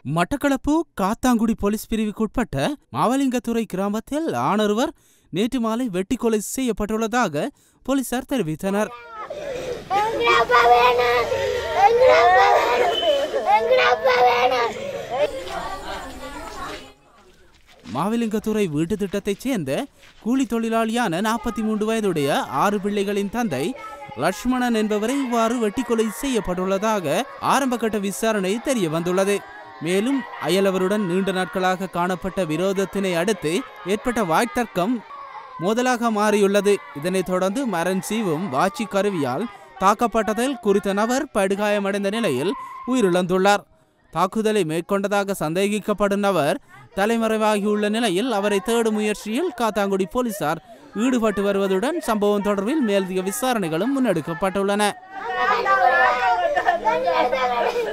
Batticaloa Kattankudy police பிரிவுக்குட்பட்ட மாவலிங்கத்துறை கிராமத்தில் ஆணொருவர் நேற்று மாலை வெட்டி கொலை செய்யப்பட்டுள்ளதாக போலீசார் தெரிவித்தனர் எங்கடப்பா வேணும் எங்கடப்பா வேணும் எங்கடப்பா வேணும் மாவிலிங்கத்துறை வீட்டு திட்டத்தைச் சேர்ந்த கூலி தொழிலாளியான நாற்பத்தி மூன்று வயதுடைய ஆறு பிள்ளைகளின் தந்தை லட்சுமணன் என்பவரை இவ்வாறு வெட்டி கொலை செய்யப்பட்டுள்ளதாக ஆரம்பகட்ட விசாரணை தெரிய வந்துள்ளது மேலும் அயலவருடன் நீண்ட நாட்களாக காணப்பட்ட விரோதத்தினை அடுத்து ஏற்பட்ட வாய்த்தர்க்கம் மோதலாக மாறியுள்ளது இதனைத் தொடர்ந்து மரன் சீவும் வாட்சி கருவியால் தாக்கப்பட்டதில் குறித்த நபர் படுகாயமடைந்த நிலையில் உயிரிழந்துள்ளார் தாக்குதலை மேற்கொண்டதாக சந்தேகிக்கப்படும் நபர் தலைமறைவாகியுள்ள நிலையில் அவரை தேடும் முயற்சியில் காத்தாங்குடி போலீசார் ஈடுபட்டு வருவதுடன் சம்பவம் தொடர்பில் மேலதிக விசாரணைகளும் முன்னெடுக்கப்பட்டுள்ளன எங்கடப்பா வேணும்